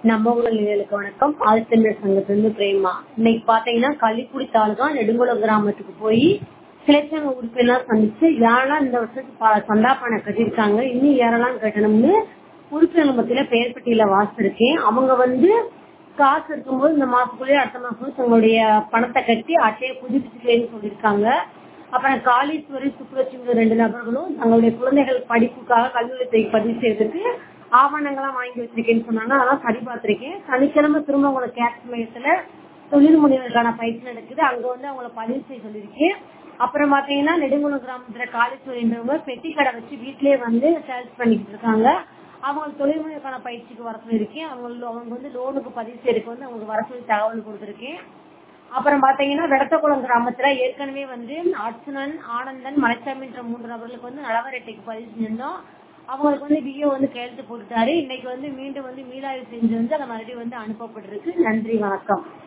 நம்ம ஊர்களுக்கு வணக்கம் ஆதித்தமிழர் சங்கத்திலிருந்து பிரேமா இன்னைக்கு பாத்தீங்கன்னா கள்ளிக்குடி தாலுகா நெடுங்குளம் கிராமத்துக்கு போய் கிளைச்சங்க உறுப்பினர் சந்திச்சு யாரெல்லாம் இந்த வருஷத்துக்கு ப- சந்தா பணம் கட்டியிருக்காங்க இன்னும் யாரெல்லாம் கட்டணும்னு உறுப்பினர் மத்தியில பெயர் பட்டியல வாசிச்சிருக்கேன் அவங்க வந்து காசு இருக்கும்போது இந்த மாசத்துக்குள்ளேயே அடுத்த மாசம் தங்களுடைய பணத்தை கட்டி அட்டையை புதுப்பிச்சுக்கலன்னு சொல்லியிருக்காங்க அப்புறம் காளீஸ்வரி சுப்புலட்சுமி ரெண்டு நபர்களும் தங்களுடைய குழந்தைகள் படிப்புக்காக கல்வி பதிவு செய்யறதுக்கு ஆவணங்கள்லாம் வாங்கி வச்சிருக்கேன்னு சொன்னாங்க அதெல்லாம் சரி பார்த்திருக்கேன் சனிக்கிழமை திரும்ப உங்களை கேட்ச் மையத்துல தொழில் முனைவருக்கான பயிற்சி நடக்குது அங்க வந்து அவங்கள பதிவு செய்ய சொல்லியிருக்கேன் அப்புறம் பாத்தீங்கன்னா நெடுங்குளம் கிராமத்துல காளீஸ்வரின்றவங்க பெட்டி கடை வச்சு வீட்லயே வந்து சேல்ஸ் பண்ணிக்கிட்டு இருக்காங்க அவங்க தொழில் முனைவருக்கான பயிற்சிக்கு வர சொல்லியிருக்கேன் அவங்க அவங்க வந்து லோனுக்கு பதிவு செய்யறதுக்கு வந்து அவங்களுக்கு வர சொல்லி தகவல் கொடுத்திருக்கேன் அப்புறம் பாத்தீங்கன்னா வெடத்தக்குளம் கிராமத்துல ஏற்கனவே வந்து அர்ச்சுனன் ஆனந்தன் மலைச்சாமின்ற மூன்று நபர்களுக்கு வந்து நலவரட்டைக்கு பதிவு செஞ்சிருந்தோம் அவங்களுக்கு வந்து விஓ வந்து கையெழுத்து போட்டுட்டாரு இன்னைக்கு வந்து மீண்டும் வந்து மீளாய்வு செஞ்சு வந்து அதை மறுபடியும் வந்து அனுப்பப்பட்டிருக்கு நன்றி வணக்கம்